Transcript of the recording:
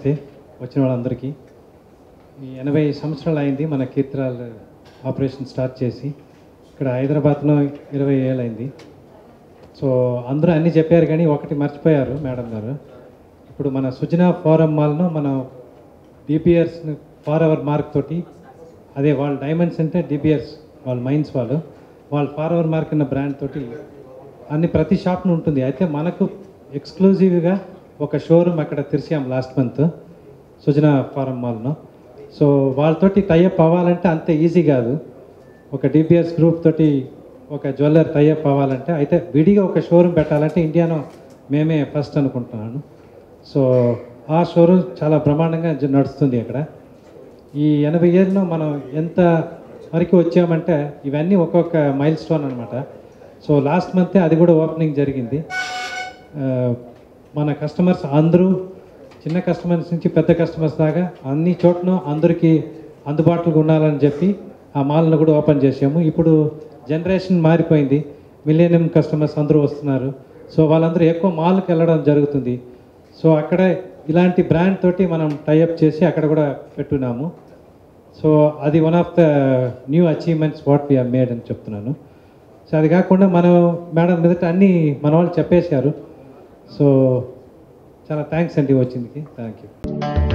నమస్తే వచ్చిన వాళ్ళందరికీ ఈ ఎనభై సంవత్సరాలు అయింది మన కీర్తిరాల్ ఆపరేషన్ స్టార్ట్ చేసి ఇక్కడ హైదరాబాద్లో ఇరవై ఏళ్ళు అయింది సో అందరూ అన్నీ చెప్పారు కానీ ఒకటి మర్చిపోయారు మేడం గారు ఇప్పుడు మన సుజనా ఫోరం మాల్ను మనం డిపిఆర్స్ ఫార్ అవర్ మార్క్ తోటి అదే వాళ్ళ డైమండ్స్ అంటే డిపిఆర్స్ వాళ్ళ మైన్స్ వాళ్ళు వాళ్ళ ఫార్ అవర్ మార్క్ అన్న బ్రాండ్ తోటి అన్ని ప్రతి షాప్ను ఉంటుంది అయితే మనకు ఎక్స్క్లూజివ్గా ఒక షోరూమ్ అక్కడ తెరిచాం లాస్ట్ మంత్ సుజనా ఫారం మాల్ను సో వాళ్ళతోటి టైఅప్ అవ్వాలంటే అంత ఈజీ కాదు ఒక డిపిఎస్ గ్రూప్ తోటి ఒక జ్యువెలర్ టైఅప్ అవ్వాలంటే అయితే విడిగా ఒక షోరూమ్ పెట్టాలంటే ఇండియాలో మేమే ఫస్ట్ అనుకుంటున్నాను సో ఆ షోరూమ్ చాలా బ్రహ్మాండంగా జ- నడుస్తుంది అక్కడ ఈ ఎనభై ఏళ్ళలో మనం ఎంత వరకు వచ్చామంటే ఇవన్నీ ఒక్కొక్క మైల్ స్టోన్ అనమాట సో లాస్ట్ మంతే అది కూడా ఓపెనింగ్ జరిగింది ఆ, మన కస్టమర్స్ అందరూ చిన్న కస్టమర్స్ నుంచి పెద్ద కస్టమర్స్ దాకా అన్ని చోట్ల అందరికీ అందుబాటులో ఉండాలని చెప్పి ఆ మాల్ను కూడా ఓపెన్ చేసాము ఇప్పుడు జనరేషన్ మారిపోయింది మిలేనియం కస్టమర్స్ అందరూ వస్తున్నారు సో వాళ్ళందరూ ఎక్కువ మాల్కి వెళ్ళడం జరుగుతుంది సో అక్కడ ఇలాంటి బ్రాండ్ తోటి మనం టైఅప్ చేసి అక్కడ కూడా పెట్టున్నాము సో అది one of the new achievements what we made అని చెప్తున్నాను సో అది కాకుండా మనం మేడం మీదట అన్నీ మన వాళ్ళు చెప్పేశారు సో చాలా థ్యాంక్స్ అండి వచ్చిందికి థ్యాంక్ యూ